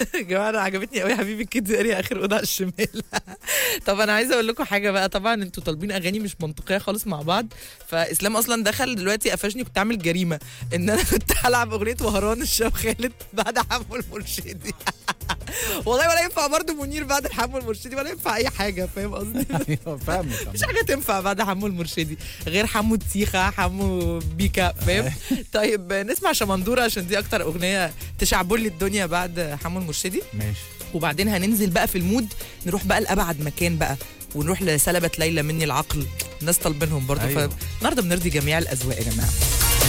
يا جماعه انا عجبتني قوي حبيبي الكيدز اريا اخر اوضه على الشمال طب انا عايزه اقول لكم حاجه بقى طبعا انتوا طالبين اغاني مش منطقيه خالص مع بعض فاسلام اصلا دخل دلوقتي قفشني كنت عامل جريمه ان انا كنت هلعب اغنيه وهران الشاب خالد بعد حمو المرشدي والله ولا ينفع برضه منير بعد الحمو المرشدي ولا ينفع اي حاجه فاهم قصدي ايوه فاهمك مفيش حاجه تنفع بعد حمو المرشدي غير حمو تسيخه حمو بيكا فاهم طيب نسمع شمندوره عشان دي اكتر اغنيه تشعبل لي الدنيا بعد حمو المرشدي ماشي وبعدين هننزل بقى في المود نروح بقى لابعد مكان بقى ونروح لسلبة ليلى مني العقل الناس طالبينهم برضه أيوة. فالنهارده بنرضي جميع الاذواق يا جماعه